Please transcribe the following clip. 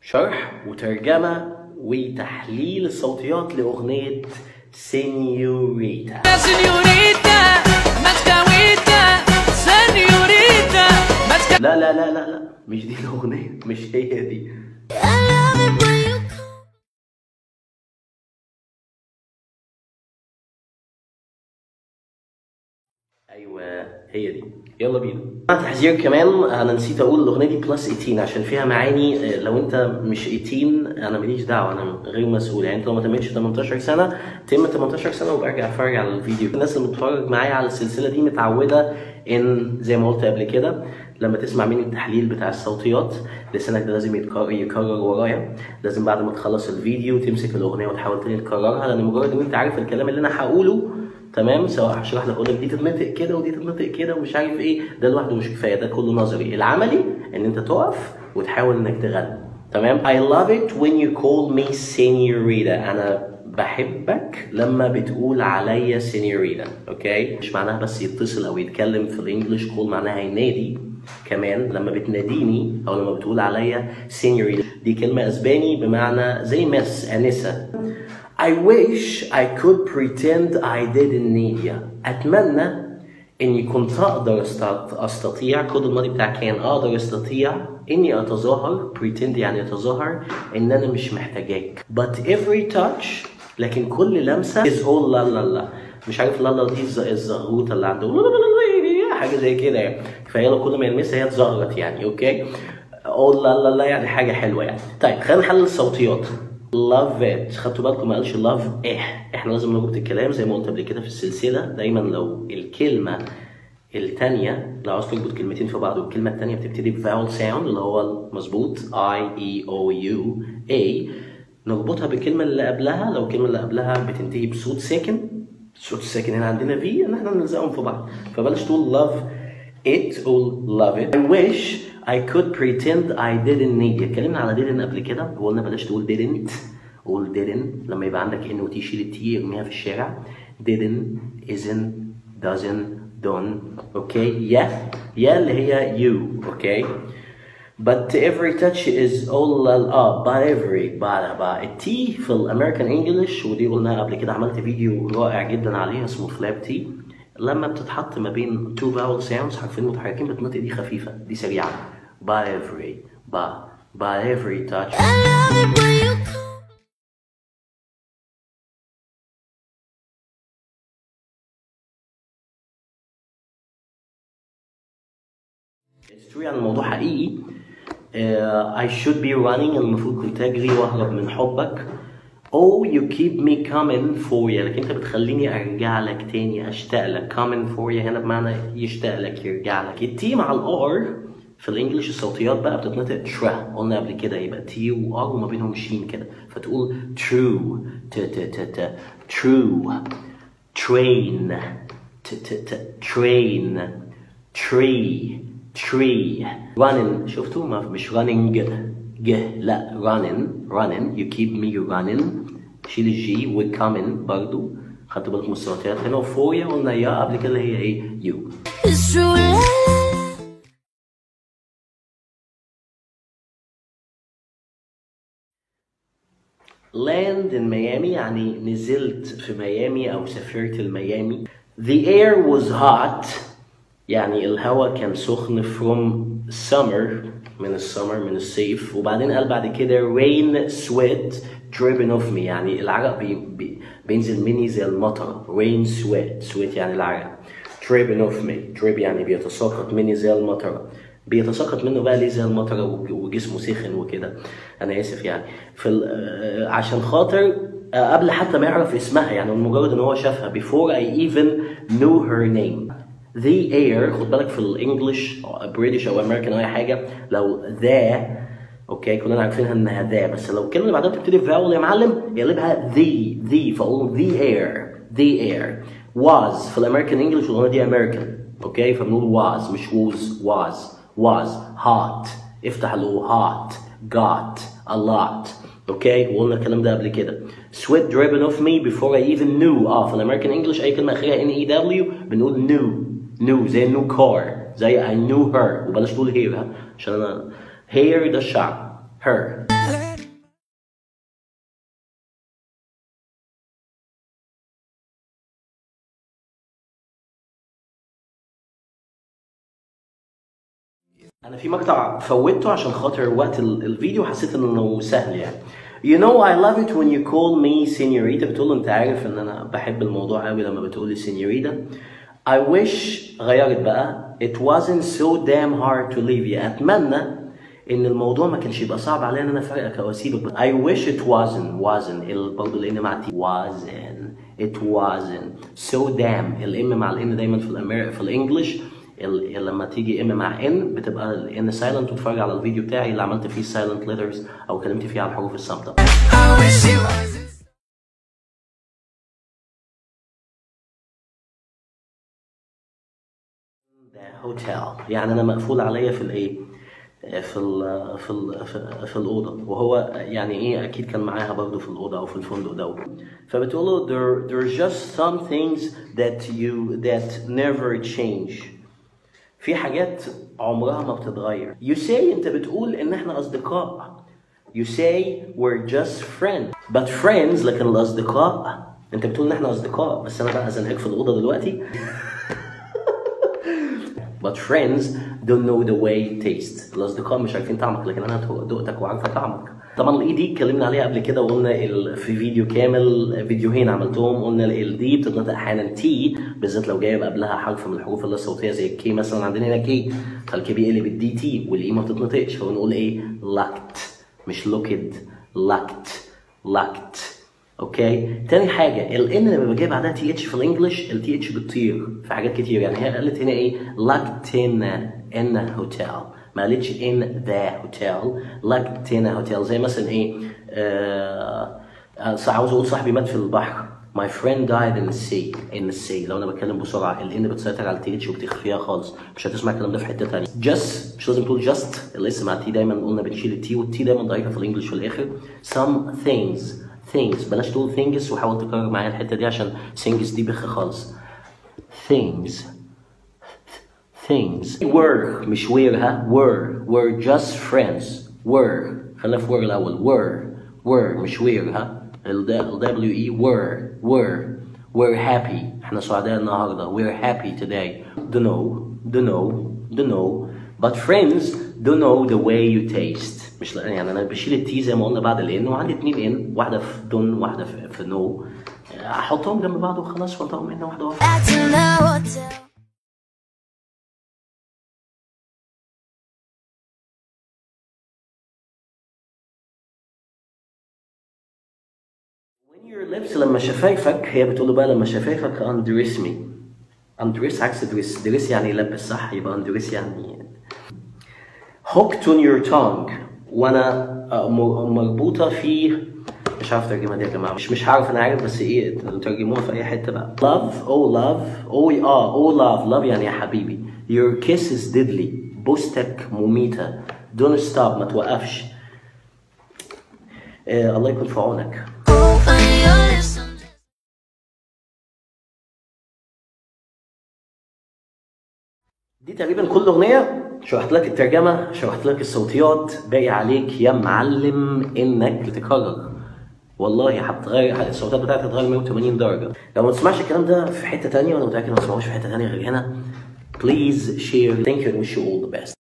شرح وترجمة وتحليل الصوتيات لأغنية سينيوريتا Señorita, mascahuita, señorita, masca... لا لا لا لا لا مش دي الأغنية مش هي دي ايوه هي دي يلا بينا تحذير كمان انا نسيت اقول الاغنيه دي بلس 18 عشان فيها معاني آه، لو انت مش 18 انا ماليش دعوه انا غير مسؤول يعني انت لو ما تمتش 18 سنه تم 18 سنه وبرجع اتفرج على الفيديو الناس اللي بتتفرج معايا على السلسله دي متعوده ان زي ما قلت قبل كده لما تسمع مني التحليل بتاع الصوتيات لسانك ده لازم يتكرر, يكرر ورايا لازم بعد ما تخلص الفيديو تمسك الاغنيه وتحاول تاني تكررها لان مجرد ان انت عارف الكلام اللي انا هقوله تمام سواء هشرح لك اقول لك دي تتنطق كده ودي تتنطق كده ومش عارف ايه ده لوحده مش كفايه ده كله نظري العملي ان انت تقف وتحاول انك تغني تمام I love it when you call me senorita انا بحبك لما بتقول عليا senorita اوكي مش معناها بس يتصل او يتكلم في الانجليش كول معناها ينادي كمان لما بتناديني او لما بتقول عليا senorita دي كلمه اسباني بمعنى زي مس انسه I wish I could pretend I didn't need you. أتمنى إني كنت أقدر أست- أستطيع كود الماضي بتاع كان أقدر أستطيع إني أتظاهر pretend يعني أتظاهر إن أنا مش محتاجاك. But every touch لكن كل لمسة is all لا لا لا. مش عارف لا لا دي الز- الزغروطة اللي عنده لا لا لا لا حاجة زي كده يعني. فهي لو كل ما يلمسها هي تزغرط يعني أوكي؟ all لا لا لا يعني حاجة حلوة يعني. طيب خلينا نحلل الصوتيات. love it خدتوا بالكم ما قالش love ايه احنا لازم نربط الكلام زي ما قلت قبل كده في السلسله دايما لو الكلمه التانية لو عاوز تربط كلمتين في بعض والكلمة التانية بتبتدي بفاول ساوند اللي هو المظبوط I E O U A نربطها بالكلمة اللي قبلها لو الكلمة اللي قبلها بتنتهي بصوت ساكن الصوت الساكن هنا عندنا في ان احنا نلزقهم في بعض فبلاش تقول love it قول love it I wish I could pretend I didn't need you اتكلمنا على didn't قبل كده وقلنا بلاش تقول didn't قول didn't لما يبقى عندك ان وتي شيل التي ارميها في الشارع didn't isn't doesn't don't اوكي يا يا اللي هي you اوكي But every touch is all اه by every by by التي في الامريكان انجلش ودي قلنا قبل كده عملت فيديو رائع جدا عليها اسمه فلاب تي لما بتتحط ما بين two vowel sounds حرفين متحركين بتنطق دي خفيفة دي سريعة by every by by every touch It's true يعني الموضوع حقيقي uh, I should be running المفروض كنت اجري واهرب من حبك Oh you keep me coming for you لكن انت بتخليني ارجع لك تاني اشتاق لك coming for you هنا بمعنى يشتاق لك يرجع لك التي مع الار في الانجليش الصوتيات بقى بتتنطق ترا قلنا قبل كده يبقى تي وار وما بينهم شين كده فتقول true ت ت ت ت true train ت ت ت train tree tree running شفتوا ما مش running ج لا running running you keep me running شيل الجي و coming برضو خدتوا بالكم من الصوتيات هنا وفوقيا قلنا يا قبل كده هي ايه you It's true. La, la, la. land in Miami يعني نزلت في ميامي أو سافرت الميامي The air was hot يعني الهواء كان سخن from summer من السمر من الصيف وبعدين قال بعد كده rain sweat dripping off me يعني العرق بي بي بينزل مني زي المطر rain sweat sweat يعني العرق dripping off me drip يعني بيتساقط مني زي المطر بيتساقط منه بقى ليه زي المطر وج- وجسمه سخن وكده انا اسف يعني في ال- آه، عشان خاطر آه، قبل حتى ما يعرف اسمها يعني مجرد ان هو شافها before I even knew her name the air خد بالك في الانجليش بريتش او امريكان او اي حاجه لو ذا اوكي كلنا عارفينها انها ذا بس لو الكلمه اللي بعدها بتبتدي بفاول يا معلم يقلبها the the فاقول the air the air was في الامريكان انجلش والاغنيه دي امريكان اوكي فبنقول was مش was was was hot افتح له hot got a lot اوكي وقلنا الكلام ده قبل كده sweat dripping off me before I even knew اه في الامريكان انجلش اي كلمه اخرها ان اي دبليو بنقول knew knew زي new car زي I knew her وبلاش تقول here ها عشان انا hair ده الشعر her انا في مقطع فوتته عشان خاطر وقت ال- الفيديو حسيت انه سهل يعني You know I love it when you call me señorita بتقول له انت عارف ان انا بحب الموضوع قوي لما بتقول لي señorita I wish غيرت بقى it wasn't so damn hard to leave you اتمنى ان الموضوع ما كانش يبقى صعب عليا ان انا افرقك او اسيبك I wish it wasn't wasn't ال- برضه الان مع تي wasn't it wasn't so damn الام مع الان دايما في الامريكا في الانجليش ال- ال- لما تيجي ام مع ان بتبقى الان سايلنت وتتفرج على الفيديو بتاعي اللي عملت فيه سايلنت ليترز او اتكلمت فيه على الحروف الصامته I wish it was هوتيل يعني انا مقفول عليا في الايه في ال في ال في, في الاوضه وهو يعني ايه اكيد كان معاها برضه في الاوضه او في الفندق ده فبتقول له there there's just some things that you that never change في حاجات عمرها ما بتتغير you say انت بتقول ان احنا اصدقاء you say we're just friends but friends لكن الاصدقاء انت بتقول ان احنا اصدقاء بس انا بقى هزنقك في الاوضه دلوقتي But friends don't know the way it tastes. الأصدقاء مش عارفين طعمك لكن أنا دقتك وعارفة طعمك. طبعا الاي دي اتكلمنا عليها قبل كده وقلنا ال- في فيديو كامل فيديوهين عملتهم قلنا ال دي بتتنطق احيانا تي بالذات لو جايب قبلها حرف من الحروف اللي الصوتيه زي الكي مثلا عندنا هنا كي فالكي بيقلب الدي تي والاي ما بتتنطقش فبنقول ايه لاكت مش لوكد لاكت لاكت اوكي تاني حاجه الان لما بجيب بعدها تي اتش في الانجليش التي اتش بتطير في حاجات كتير يعني هي قالت هنا ايه لاكتينا ان هوتيل ما قالتش ان ذا هوتيل لاكتينا هوتيل زي مثلا ايه آه آه، عاوز اقول صاحبي مات في البحر My friend died in the sea in the sea لو انا بتكلم بسرعه الان بتسيطر على التي اتش وبتخفيها خالص مش هتسمع الكلام ده في حته ثانيه just مش لازم تقول just الاس مع التي دايما قلنا بنشيل التي والتي دايما ضعيفه في الانجليش في الاخر some things things بلاش تقول things وحاول تكرر معايا الحته دي عشان things دي بخ خالص things things were مش were ها were were just friends were خلينا في were الأول were were مش were ها ال ال W E were were we're happy احنا سعداء النهارده we're happy today don't know don't know don't know but friends don't know the way you taste مش لا- يعني انا بشيل التي زي ما قلنا بعد الان وعندي اتنين ان واحده في دون واحده في, في نو احطهم جنب بعض وخلاص وانطقهم ان واحده واحده Back to the hotel. When your lips لما شفايفك هي بتقول له بقى لما شفايفك undress me undress عكس dress dress يعني يلبس صح يبقى undress يعني hooked on your tongue وانا آه، م- مربوطه في مش عارف ترجمها دي يا جماعه مش مش عارف انا عارف بس ايه ترجموها في اي حته بقى love oh love oh اه oh love love يعني يا حبيبي your kiss is deadly بوستك مميته don't stop ما توقفش آه الله يكون في عونك Open your lips and just دي تقريبا كل اغنيه شرحت لك الترجمه شرحت لك الصوتيات باقي عليك يا معلم انك تكرر والله هتغير الصوتات بتاعتك هتتغير 180 درجه لو ما تسمعش الكلام ده في حته تانية وانا متاكد ما تسمعوش في حته تانية غير هنا please share thank you and wish you all the best